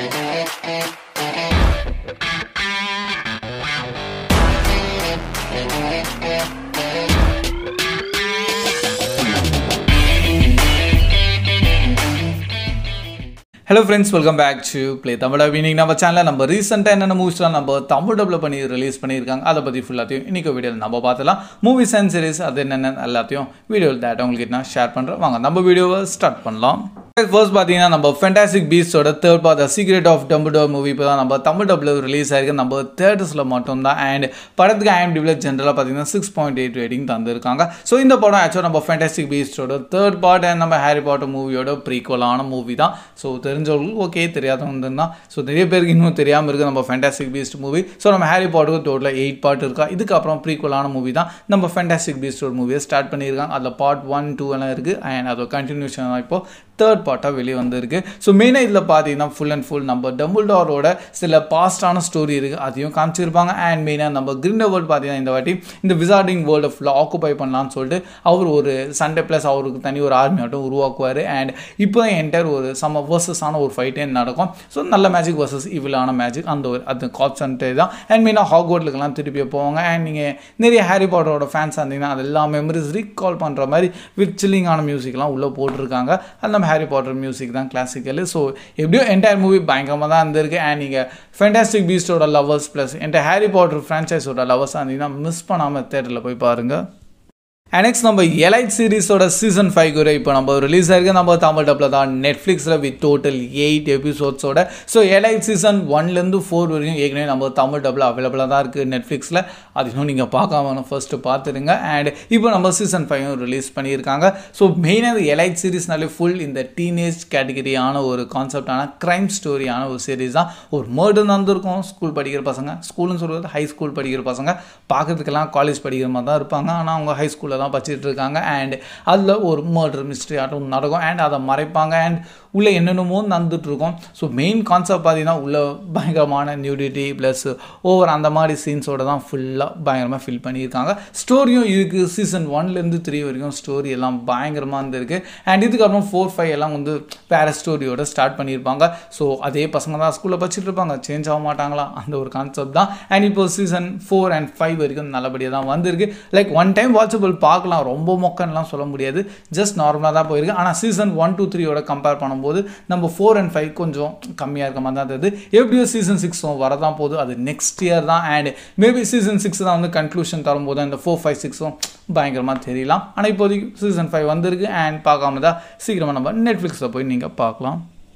hello friends welcome back to play Tamil இன்னைக்கு நம்ம சேனலில் நம்ம ரீசெண்டாக என்னென்ன மூவிஸ்லாம் நம்ம தமிழ் டப்பில் பண்ணி ரிலீஸ் பண்ணியிருக்காங்க அதை பற்றி ஃபுல்லாத்தையும் இன்றைக்கி வீடியோவில் நம்ம பார்த்துலாம் மூவிஸ் அண்ட் சீரிஸ் அது என்னென்ன எல்லாத்தையும் வீடியோவில் டேட்டா உங்களுக்கு நான் ஷேர் பண்ணுறேன் வாங்க நம்ம வீடியோவை ஸ்டார்ட் பண்ணலாம் ஃபர்ஸ்ட் பார்த்தீங்கன்னா நம்ம ஃபென்டாஸ்டிக் பீஸ்டோட third part the secret of Dumbledore movie இப்போ தான் நம்ம தமிழ் டப்பில் ரிலீஸ் ஆயிருக்கு நம்ம தேட்டர்ஸில் மட்டும்தான் அண்ட் படத்துக்கு ஐஎம்டிபியில் ஜென்ரலாக பார்த்தீங்கன்னா சிக்ஸ் பாயிண்ட் எயிட் ரேட்டிங் தந்திருக்காங்க ஸோ இந்த படம் ஆக்சுவலாக நம்ம ஃபென்டாஸ்டிக் பீஸ்டோட தேர்ட் பார்ட் அண்ட் நம்ம ஹாரி பாட்டர் மூவியோட ப்ரீக்வலான மூவி தான் ஸோ தெரிஞ்சவங்களுக்கு ஓகே தெரியாதவங்க தான் ஸோ நிறைய பேருக்கு இன்னும் தெரியாமல் இருக்குது நம்ம ஃபென்டாஸ்டிக் பீஸ்ட் மூவி ஸோ நம்ம ஹாரி பாட்டருக்கு டோட்டலாக எயிட் பார்ட் இருக்கா இதுக்கப்புறம் ப்ரீக்வலான மூவி தான் நம்ம ஃபென்டாஸ்டிக் பீஸ்டோட மூவியை ஸ்டார்ட் பண்ணியிருக்காங்க அதில் பார்ட் ஒன் டூ எல்லாம் இருக்குது அண்ட் அதோட கண்டினியூஷன் தான் இப்போது தேர்ட் பார்ட்டாக வெளியே வந்திருக்கு ஸோ மெயினாக இதில் பார்த்தீங்கன்னா ஃபுல் அண்ட் ஃபுல் நம்ம டபுள்டாரோட சில பாஸ்டான ஸ்டோரி இருக்குது அதையும் காமிச்சிருப்பாங்க அண்ட் மெயினாக நம்ம கிரிண்ட வேர்ல்டு பார்த்தீங்கன்னா இந்த வாட்டி இந்த விசார்டிங் வேர்ல்டை ஃபுல்லாக ஆக்குபை பண்ணலாம்னு சொல்லிட்டு அவர் ஒரு சண்டே ப்ளஸ் அவருக்கு தனி ஒரு ஆர்மி ஆட்டம் உருவாக்குவார் அண்ட் இப்போ என்டையர் ஒரு சம வர்சஸான ஒரு ஃபைட்டே நடக்கும் ஸோ நல்ல மேஜிக் வர்சஸ் இவிலான மேஜிக் அந்த ஒரு அது காப் சண்டே தான் அண்ட் மெயினாக ஹாக்வர்ட்லுக்கெல்லாம் திருப்பி போவாங்க அண்ட் நீங்கள் நிறைய ஹாரி பாட்டரோட ஃபேன்ஸ் இருந்தீங்கன்னா அது எல்லா மெமரிஸ் ரீகால் பண்ணுற மாதிரி வித் சில்லிங்கான மியூசிக்லாம் உள்ளே போட்டிருக்காங்க அது நம்ம ஹாரி பாட்டர் மியூசிக் தான் கிளாசிக்கலு ஸோ எப்படியோ என்டையர் மூவி பயங்கரமாக தான் இருந்திருக்கு அண்ட் நீங்கள் ஃபென்டாஸ்டிக் பீஸ்டோட lovers plus and Harry Potter ஃப்ரான்ச்சைஸோட லவர்ஸாக இருந்தீங்கன்னா மிஸ் பண்ணாமல் தேட்டரில் போய் பாருங்கள் நெக்ஸ்ட் நம்ம எலைட் சீரிஸோட சீசன் ஃபைவ் கூட இப்போ நம்ம ரிலீஸ் ஆயிருக்கு நம்ம தமிழ் டப்பில் தான் நெட்ஃப்ளிக்ஸில் வித் டோட்டல் எயிட் எபிசோட்ஸோட ஸோ எலைட் சீசன் ஒன்லேருந்து ஃபோர் வரையும் ஏற்கனவே நம்ம தமிழ் டப்பில் அவைலபிளாக தான் இருக்குது நெட்ஃப்ளிக்ஸில் அது இன்னும் நீங்கள் பார்க்காம ஃபர்ஸ்ட்டு பார்த்துருங்க அண்ட் இப்போ நம்ம சீசன் ஃபைவும் ரிலீஸ் பண்ணியிருக்காங்க ஸோ மெயினாக எலைட் சீரிஸ்னாலே ஃபுல் இந்த டீனேஜ் கேட்டகரியான ஒரு கான்செப்டான க்ரைம் ஸ்டோரியான ஒரு சீரிஸ் தான் ஒரு மர்டர் நடந்திருக்கும் ஸ்கூல் படிக்கிற பசங்க ஸ்கூல்னு சொல்கிறது ஹை ஸ்கூல் படிக்கிற பசங்க பார்க்கறதுக்கெல்லாம் காலேஜ் படிக்கிற மாதிரி தான் இருப்பாங்க ஆனால் அவங்க ஹை ஸ்கூலில் தான் படிச்சுட்டு இருக்காங்க அண்ட் அதில் ஒரு மர்டர் மிஸ்ட்ரி ஆட்டம் நடக்கும் அண்ட் அதை மறைப்பாங்க அண்ட் உள்ளே என்னென்னமோ நடந்துட்டுருக்கோம் ஸோ மெயின் கான்செப்ட் பார்த்தீங்கன்னா உள்ள பயங்கரமான நியூடிட்டி ப்ளஸ் ஓவர் அந்த மாதிரி சீன்ஸோட தான் ஃபுல்லாக பயங்கரமாக ஃபில் பண்ணியிருக்காங்க ஸ்டோரியும் இருக்குது சீசன் ஒன்லேருந்து த்ரீ வரைக்கும் ஸ்டோரி எல்லாம் பயங்கரமாக இருந்திருக்கு அண்ட் இதுக்கப்புறம் ஃபோர் ஃபைவ் எல்லாம் வந்து வேறு ஸ்டோரியோட ஸ்டார்ட் பண்ணியிருப்பாங்க ஸோ அதே பசங்க தான் ஸ்கூலில் படிச்சுட்டு இருப்பாங்க சேஞ்ச் ஆக மாட்டாங்களா அந்த ஒரு கான்செப்ட் தான் அண்ட் இப்போ சீசன் ஃபோர் அண்ட் ஃபைவ் வரைக்கும் நல்லபடியாக தான் வந்திருக்கு லைக் ஒன் டைம் வாட்சபிள் பார்க்கலாம் ரொம்ப மொக்கன்லாம் சொல்ல முடியாது ஜஸ்ட் நார்மலாக தான் போயிருக்கு ஆனால் சீசன் ஒன் டூ த்ரீயோட கம்பேர் பண்ணும்போது நம்ம ஃபோர் அண்ட் ஃபைவ் கொஞ்சம் கம்மியாக இருக்க மாதிரி தான் இருந்தது எப்படியோ சீசன் சிக்ஸும் வரதான் போகுது அது நெக்ஸ்ட் இயர் தான் அண்ட் மேபி சீசன் சிக்ஸ் தான் வந்து கன்க்ளூஷன் தரும்போது இந்த ஃபோர் ஃபைவ் சிக்ஸும் பயங்கரமாக தெரியலாம் ஆனால் இப்போதைக்கு சீசன் ஃபைவ் வந்திருக்கு அண்ட் பார்க்காம தான் சீக்கிரமாக நம்ம நெட்ஃப்ளிக்ஸில் போய் நீங்கள் பார்க்கலாம்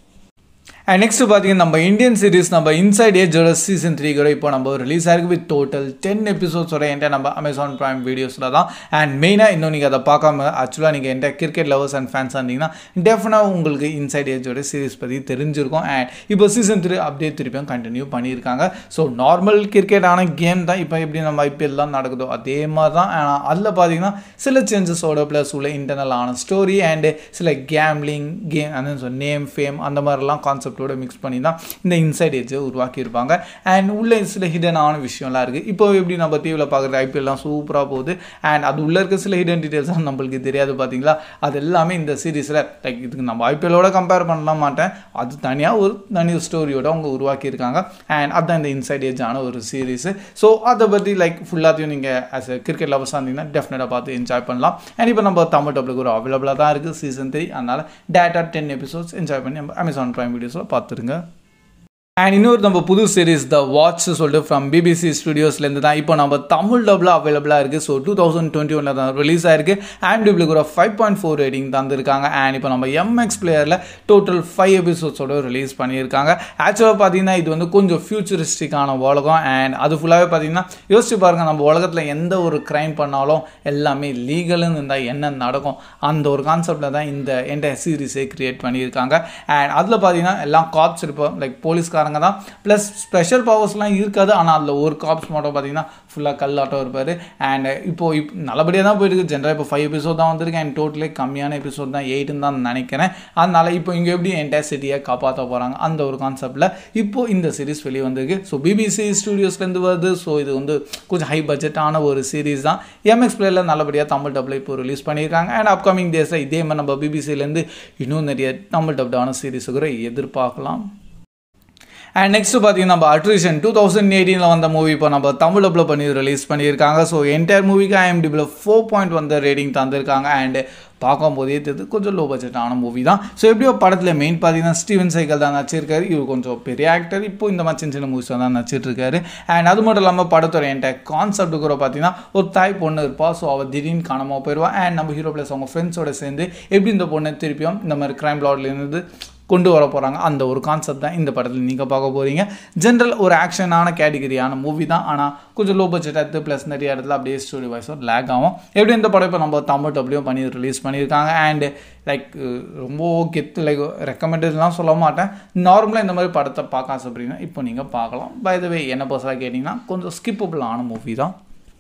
அண்ட் நெக்ஸ்ட் பார்த்தீங்கன்னா நம்ம இந்தியன் சீரிஸ் நம்ம இன்சைட் ஏஜோட சீசன் த்ரீ கூட இப்போ நம்ம ரிலீஸ் ஆயிருக்கு வித் டோட்டல் டென் எபிசோட்ஸோட என்கிட்ட நம்ம அமேசான் ப்ரைம் வீடியோஸில் தான் அண்ட் மெயினாக இன்னும் நீங்கள் அதை பார்க்காம ஆக்சுவலாக நீங்கள் என்கிட்ட கிரிக்கெட் லவர்ஸ் அண்ட் ஃபேன்ஸாக இருந்தீங்கன்னா டெஃபினாக உங்களுக்கு இன்சைட் ஏஜோட சீரிஸ் பற்றி தெரிஞ்சிருக்கும் அண்ட் இப்போ சீசன் த்ரீ அப்படியே திருப்பியும் கண்டினியூ பண்ணியிருக்காங்க ஸோ நார்மல் கிரிக்கெட்டான கேம் தான் இப்போ எப்படி நம்ம ஐபிஎல்லாம் நடக்குதோ அதே மாதிரி தான் அதில் பார்த்தீங்கன்னா சில சேஞ்சஸோட ப்ளஸ் உள்ள இன்டர்னலான ஸ்டோரி அண்டு சில கேம்லிங் கேம் அந்த நேம் ஃபேம் அந்த மாதிரிலாம் கான்செப்ட் கான்செப்டோட மிக்ஸ் பண்ணி தான் இந்த இன்சைட் ஏஜை உருவாக்கியிருப்பாங்க அண்ட் உள்ள சில ஹிடனான விஷயம்லாம் இருக்குது இப்போ எப்படி நம்ம டிவியில் பார்க்குறது ஐபிஎல்லாம் சூப்பராக போகுது அண்ட் அது உள்ளே இருக்க சில ஹிடன் டீட்டெயில்ஸ் நம்மளுக்கு தெரியாது பார்த்தீங்களா அது எல்லாமே இந்த சீரீஸில் லைக் இதுக்கு நம்ம ஐபிஎல்லோட கம்பேர் பண்ணலாம் மாட்டேன் அது தனியாக ஒரு தனி ஸ்டோரியோட அவங்க உருவாக்கியிருக்காங்க அண்ட் அதுதான் இந்த இன்சைட் ஏஜான ஒரு சீரீஸு ஸோ அதை பற்றி லைக் ஃபுல்லாத்தையும் நீங்கள் ஆஸ் எ கிரிக்கெட் லவர்ஸாக இருந்தீங்கன்னா டெஃபினட்டாக பார்த்து என்ஜாய் பண்ணலாம் அண்ட் இப்போ நம்ம தமிழ் டபுளுக்கு ஒரு அவைலபிளாக தான் இருக்குது சீசன் த்ரீ அதனால் டேட்டா டென் எபிசோட்ஸ் என்ஜாய் பண்ணி நம்ம அமேசான் ப்ரைம் வீடியோஸில் பார்த்துருங்க அண்ட் இன்னொரு நம்ம புது சீரிஸ் த வாட்ச் சொல்லிட்டு ஃப்ரம் பிபிசி ஸ்டுடியோஸ்லேருந்து தான் இப்போ நம்ம தமிழ் டபுள் அவைலபிளாக இருக்குது ஸோ டூ தௌசண்ட் டுவெண்ட்டி ஒனில் தான் ரிலீஸ் ஆயிருக்கு ஆம்டிபிளுக்கு ஒரு ஃபைவ் பாயிண்ட் ஃபோர் ரேட்டிங் தந்திருக்காங்க அண்ட் இப்போ நம்ம எம்எக்ஸ் பிளேயரில் டோட்டல் ஃபைவ் எபிசோட்ஸோட ரிலீஸ் பண்ணியிருக்காங்க ஆக்சுவலாக பார்த்தீங்கன்னா இது வந்து கொஞ்சம் ஃபியூச்சரிஸ்டிக்கான உலகம் அண்ட் அது ஃபுல்லாகவே பார்த்தீங்கன்னா யோசிச்சு பாருங்கள் நம்ம உலகத்தில் எந்த ஒரு க்ரைம் பண்ணாலும் எல்லாமே லீகல்னு இருந்தால் என்ன நடக்கும் அந்த ஒரு கான்செப்டில் தான் இந்த என்டையர் சீரீஸே க்ரியேட் பண்ணியிருக்காங்க அண்ட் அதில் பார்த்தீங்கன்னா எல்லாம் காப்ஸ் இருப்போம் லைக் போலீஸ்காரங்க தான் ப்ளஸ் ஸ்பெஷல் பவர்ஸ்லாம் இருக்காது ஆனால் அதில் ஒரு காப்ஸ் மட்டும் பார்த்தீங்கன்னா ஃபுல்லாக கல்லாட்டம் இருப்பார் அண்ட் இப்போ இப் நல்லபடியாக தான் போயிருக்கு ஜென்ரலாக இப்போ ஃபைவ் எபிசோட் தான் வந்திருக்கு அண்ட் டோட்டலே கம்மியான எபிசோட் தான் எயிட்டுன்னு தான் நினைக்கிறேன் அதனால் இப்போ இங்கே எப்படி என்டையர் சிட்டியை காப்பாற்ற போகிறாங்க அந்த ஒரு கான்செப்டில் இப்போ இந்த சீரிஸ் வெளியே வந்திருக்கு ஸோ பிபிசி ஸ்டூடியோஸ்லேருந்து வருது ஸோ இது வந்து கொஞ்சம் ஹை பட்ஜெட்டான ஒரு சீரிஸ் தான் எம்எக்ஸ் பிளேயில் நல்லபடியாக தமிழ் டப்பில் இப்போ ரிலீஸ் பண்ணியிருக்காங்க அண்ட் அப்கமிங் டேஸில் இதே மாதிரி நம்ம பிபிசிலேருந்து இன்னும் நிறைய தமிழ் டப்டான சீரிஸு கூட எதிர்பார்க்கலாம் அண்ட் நெக்ஸ்ட் பார்த்தீங்கன்னா நம்ம அட்ரிஷன் டூ தௌசண்ட் எயிட்டீனில் வந்த மூவி இப்போ நம்ம தமிழ் அப்ல பண்ணி ரிலீஸ் பண்ணியிருக்காங்க ஸோ என்டையர் மூவிக்கு ஐஎம்டிபியில் ஃபோர் பாயிண்ட் வந்த ரேட்டிங் தந்திருக்காங்க அண்ட் பார்க்கும்போதே தெரியுது கொஞ்சம் லோ பட்ஜெட்டான மூவி தான் ஸோ எப்படியோ படத்தில் மெயின் பார்த்தீங்கன்னா ஸ்டீவன் சைக்கிள் தான் நடிச்சிருக்காரு இவர் கொஞ்சம் பெரிய ஆக்டர் இப்போ இந்த மாதிரி சின்ன சின்ன மூவிஸ் தான் நடிச்சிட்டு இருக்காரு அண்ட் அது மட்டும் இல்லாமல் படத்தோட என்கிட்ட கான்செப்ட் கூட பார்த்தீங்கன்னா ஒரு தாய் பொண்ணு இருப்பா ஸோ அவள் திடீர்னு காணாமல் போயிடுவா அண்ட் நம்ம ஹீரோ ப்ளஸ் அவங்க ஃப்ரெண்ட்ஸோட சேர்ந்து எப்படி இந்த பொண்ணை திருப்பியும் இந்த மாதிரி க்ரைம் இருந்து கொண்டு வர போகிறாங்க அந்த ஒரு கான்செப்ட் தான் இந்த படத்தில் நீங்கள் பார்க்க போகிறீங்க ஜென்ரல் ஒரு ஆக்ஷனான கேட்டகரியான மூவி தான் ஆனால் கொஞ்சம் லோ பட்ஜெட் எடுத்து ப்ளஸ் நிறைய இடத்துல அப்படியே ஸ்டோரி வைஸும் லேக் ஆகும் எப்படி இந்த படம் இப்போ நம்ம தமிழ் டப்ளியும் பண்ணி ரிலீஸ் பண்ணியிருக்காங்க அண்டு லைக் ரொம்ப கெத்து லைக் ரெக்கமெண்டட்லாம் சொல்ல மாட்டேன் நார்மலாக இந்த மாதிரி படத்தை பார்க்க ஆசைப்படுறீங்கன்னா இப்போ நீங்கள் பார்க்கலாம் பை த வே என்ன பர்சனாக கேட்டிங்கன்னா கொஞ்சம் ஸ்கிப்பபிளான மூவி தான்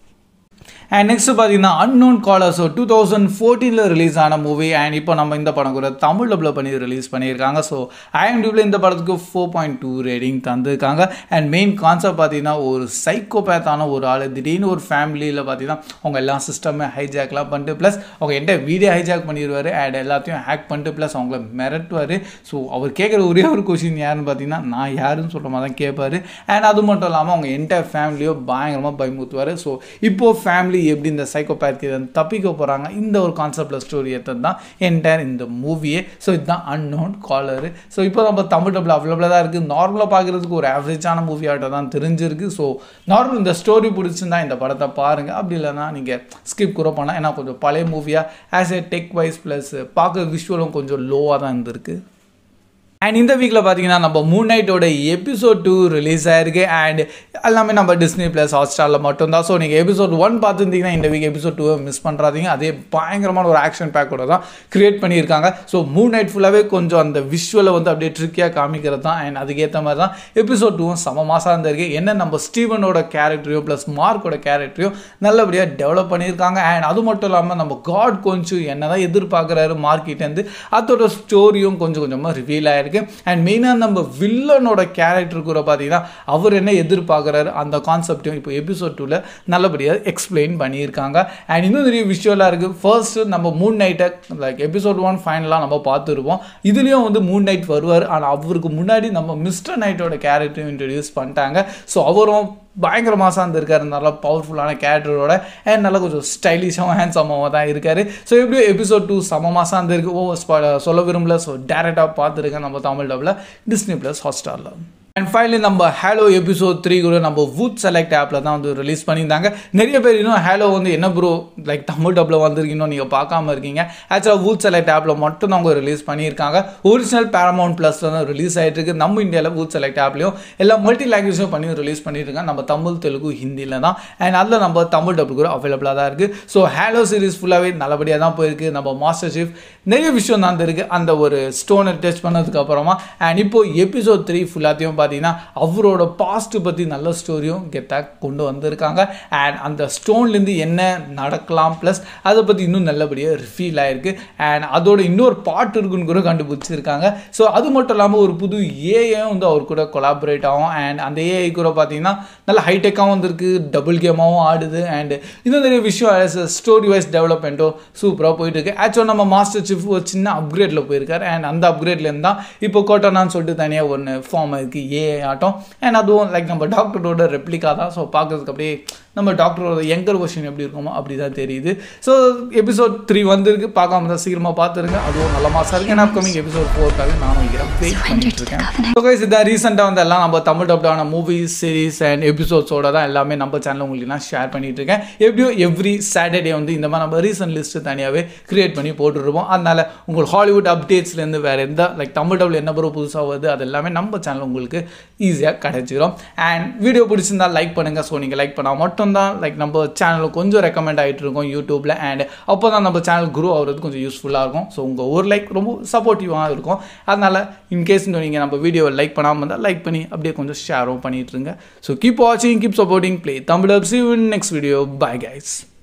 அண்ட் நெக்ஸ்ட் பார்த்தீங்கன்னா unknown caller so two thousand ஃபோர்டீனில் ரிலீஸ் ஆன மூவி அண்ட் இப்போ நம்ம இந்த படம் கூட தமிழ் டப்ல பண்ணி ரிலீஸ் பண்ணியிருக்காங்க ஸோ ஐஎம்டிபியில் இந்த படத்துக்கு ஃபோர் பாயிண்ட் டூ ரேட்டிங் தந்திருக்காங்க அண்ட் மெயின் கான்செப்ட் பார்த்தீங்கன்னா ஒரு சைக்கோபேத்தான ஒரு ஆள் திடீர்னு ஒரு ஃபேமிலியில் பார்த்தீங்கன்னா அவங்க எல்லா சிஸ்டமே ஹைஜாக்லாம் பண்ணிட்டு ப்ளஸ் அவங்க என்கிட்ட வீடியோ ஹைஜாக் பண்ணிடுவார் அண்ட் எல்லாத்தையும் ஹேக் பண்ணிட்டு ப்ளஸ் அவங்கள மிரட்டுவார் ஸோ அவர் கேட்குற ஒரே ஒரு கொஷின் யாருன்னு பார்த்தீங்கன்னா நான் யாருன்னு சொல்கிற மாதிரி தான் கேட்பாரு அண்ட் அது மட்டும் இல்லாமல் அவங்க என்டையர் ஃபேமிலியோ பயங்கரமாக பயமுத்துவார் ஸோ இப்போது ஃபேமிலி எப்படி இந்த சைக்கோபேத் தப்பிக்க போகிறாங்க இந்த ஒரு கான்செப்டில் ஸ்டோரி எடுத்தது தான் என்டையர் இந்த மூவியே ஸோ இதுதான் அன்னோன் காலரு ஸோ இப்போ நம்ம தமிழ் டபுள் அவைலபிளாக தான் இருக்குது நார்மலாக பார்க்குறதுக்கு ஒரு ஆவரேஜான மூவியாட்ட தான் தெரிஞ்சிருக்கு ஸோ நார்மல் இந்த ஸ்டோரி பிடிச்சிருந்தா இந்த படத்தை பாருங்கள் அப்படி இல்லைன்னா நீங்கள் ஸ்கிப் கூட பண்ணலாம் ஏன்னா கொஞ்சம் பழைய மூவியாக as a tech wise plus பார்க்க விஷுவலும் கொஞ்சம் லோவாக தான் இருந்திருக்கு அண்ட் இந்த வீக்கில் பார்த்தீங்கன்னா நம்ம மூன் நைட்டோட எபிசோட் டூ ரிலீஸ் ஆயிருக்கு அண்ட் எல்லாமே நம்ம டிஸ்னி ப்ளஸ் ஹாட் ஸ்டாரில் மட்டும்தான் ஸோ நீங்கள் எபிசோட் ஒன் பார்த்துருந்தீங்கன்னா இந்த வீக் எபிசோட் டூவை மிஸ் பண்ணுறாதீங்க அதே பயங்கரமான ஒரு ஆக்ஷன் பேக்கோட தான் க்ரியேட் பண்ணியிருக்காங்க ஸோ மூன் நைட் ஃபுல்லாகவே கொஞ்சம் அந்த விஷுவலை வந்து அப்படியே ட்ரிக்கியாக காமிக்கிறது தான் அண்ட் அதுக்கேற்ற மாதிரி தான் எபிசோட் டூவும் சம மாதம் இருந்திருக்கு என்ன நம்ம ஸ்டீவனோட கேரக்டரையும் ப்ளஸ் மார்க்கோட கேரக்டரையும் நல்லபடியாக டெவலப் பண்ணியிருக்காங்க அண்ட் அது மட்டும் இல்லாமல் நம்ம காட் கொஞ்சம் என்ன தான் எதிர்பார்க்குறாரு மார்க்கிட்டேருந்து அதோட ஸ்டோரியும் கொஞ்சம் கொஞ்சமாக ரிவீல் ஆயிருக்கு அண்ட் மெயினாக நம்ம வில்லனோட கேரக்டர் கூட பார்த்தீங்கன்னா அவர் என்ன எதிர்பார்க்குறாரு அந்த கான்செப்டையும் இப்போ எபிசோட் டூவில் நல்லபடியாக எக்ஸ்பிளைன் பண்ணியிருக்காங்க அண்ட் இன்னும் நிறைய விஷுவலாக இருக்குது ஃபர்ஸ்ட் நம்ம மூன் நைட்டை லைக் எபிசோட் ஒன் ஃபைனலாக நம்ம பார்த்துருப்போம் இதுலேயும் வந்து மூன் நைட் வருவார் ஆனால் அவருக்கு முன்னாடி நம்ம மிஸ்டர் நைட்டோட கேரக்டரையும் இன்ட்ரடியூஸ் பண்ணிட்டாங்க ஸோ அவரும் பயங்கர மாசாக இருந்திருக்காரு நல்லா பவர்ஃபுல்லான கேரக்டரோட அண்ட் நல்லா கொஞ்சம் ஸ்டைலிஷாகவும் ஹேண்ட்ஸமாகவும் தான் இருக்காரு ஸோ எப்படியோ எபிசோட் டூ சம மாதம் இருந்திருக்கு ஓ சொல்ல விரும்பல ஸோ டேரெக்டாக பார்த்துருக்கேன் நம்ம தமிழ் டப்பில் டிஸ்னி ப்ளஸ் ஹாட்ஸ்டாரில் அண்ட் ஃபைனலி நம்ம ஹேலோ எபிசோட் த்ரீ கூட நம்ம வூட் செலக்ட் ஆப்பில் தான் வந்து ரிலீஸ் பண்ணியிருந்தாங்க நிறைய பேர் இன்னும் ஹேலோ வந்து என்ன ப்ரோ லைக் தமிழ் டப்பில் வந்திருக்கீங்க நீங்கள் பார்க்காம இருக்கீங்க ஆக்சுவலாக வூட் செலக்ட் ஆப்பில் மட்டும் தான் அவங்க ரிலீஸ் பண்ணியிருக்காங்க ஒரிஜினல் பேரமௌண்ட் ப்ளஸ் தான் ரிலீஸ் ஆகிட்டு இருக்கு நம்ம இந்தியாவில் வூட் செலக்ட் ஆப்லையும் எல்லா மல்டி லாங்குவேஜும் பண்ணி ரிலீஸ் பண்ணியிருக்காங்க நம்ம தமிழ் தெலுங்கு ஹிந்தியில் தான் அண்ட் அதில் நம்ம தமிழ் டப்பு கூட அவைலபிளாக தான் இருக்குது ஸோ ஹேலோ சீரிஸ் ஃபுல்லாகவே நல்லபடியாக தான் போயிருக்கு நம்ம மாஸ்டர் ஷீஃப் நிறைய விஷயம் தான் இருக்குது அந்த ஒரு ஸ்டோனை டெஸ்ட் பண்ணதுக்கு அப்புறமா அண்ட் இப்போ எபிசோட் த்ரீ ஃபுல்லாத்தையும் பார்த்தீங்கன்னா அவரோட பாஸ்ட் பற்றி நல்ல ஸ்டோரியும் கெத்தாக கொண்டு வந்திருக்காங்க அண்ட் அந்த ஸ்டோன்லேருந்து என்ன நடக்கலாம் ப்ளஸ் அதை பற்றி இன்னும் நல்லபடியாக ரிஃபீல் ஆயிருக்கு அண்ட் அதோட இன்னொரு பாட்டு இருக்குன்னு கூட கண்டுபிடிச்சிருக்காங்க ஸோ அது மட்டும் இல்லாமல் ஒரு புது ஏஐயும் வந்து அவர் கூட கொலாபரேட் ஆகும் அண்ட் அந்த ஏஐ கூட பார்த்தீங்கன்னா நல்ல ஹைடெக்காகவும் வந்திருக்கு டபுள் கேமாகவும் ஆடுது அண்ட் இன்னும் நிறைய விஷயம் ஸ்டோரி வைஸ் டெவலப்மெண்ட்டும் சூப்பராக போயிட்டு இருக்கு ஆக்சுவலாக நம்ம மாஸ்டர் சிஃப் ஒரு சின்ன அப்கிரேடில் போயிருக்காரு அண்ட் அந்த அப்கிரேட்லேருந்து தான் இப்போ கோட்டனான்னு சொல்லிட்டு தனியாக ஒன்று ஃபார்ம் இருக்குது ஏஐ ஆட்டம் அண்ட் அதுவும் லைக் நம்ம டாக்டரோட ரெப்ளிகா தான் ஸோ பார்க்கறதுக்கு அப்படியே நம்ம டாக்டரோட யங்கர் வெர்ஷன் எப்படி இருக்குமோ அப்படி தான் தெரியுது ஸோ எபிசோட் த்ரீ வந்திருக்கு பார்க்காம தான் சீக்கிரமாக பார்த்துருங்க அதுவும் நல்ல மாதம் இருக்கு ஏன்னா அப்கமிங் எபிசோட் ஃபோர்க்காக நானும் வைக்கிறேன் வெயிட் பண்ணிட்டு இருக்கேன் ஸோ கைஸ் இதான் ரீசெண்டாக வந்து எல்லாம் நம்ம தமிழ் டப்டான மூவிஸ் சீரிஸ் அண்ட் எபிசோட்ஸோட தான் எல்லாமே நம்ம சேனல் உங்களுக்கு நான் ஷேர் பண்ணிட்டு இருக்கேன் எப்படியோ எவ்ரி சாட்டர்டே வந்து இந்த மாதிரி நம்ம ரீசன்ட் லிஸ்ட்டு தனியாகவே கிரியேட் பண்ணி போட்டுருப்போம் அதனால உங்களுக்கு ஹாலிவுட் அப்டேட்ஸ்லேருந்து வேறு எந்த லைக் தமிழ் டபுள் என்ன ப்ரோ புதுசாக வருது அது எல்லாமே நம்ம சேனல் உங்களுக்கு ஈஸியாக கிடைச்சிரும் அண்ட் வீடியோ பிடிச்சிருந்தா லைக் பண்ணுங்கள் ஸோ நீங்கள் லைக் பண்ணால் மட்டும் தான் லைக் நம்ம சேனல் கொஞ்சம் ரெக்கமெண்ட் ஆகிட்டு இருக்கும் யூடியூப்பில் அண்ட் அப்போ தான் நம்ம சேனல் குரோ ஆகிறது கொஞ்சம் யூஸ்ஃபுல்லாக இருக்கும் ஸோ உங்கள் ஒரு லைக் ரொம்ப சப்போர்ட்டிவாக இருக்கும் அதனால் இன்கேஸ் நீங்கள் நம்ம வீடியோவை லைக் பண்ணாமல் இருந்தால் லைக் பண்ணி அப்படியே கொஞ்சம் ஷேரும் பண்ணிட்டுருங்க ஸோ கீப் வாட்சிங் keep supporting play Tamil see next video bye guys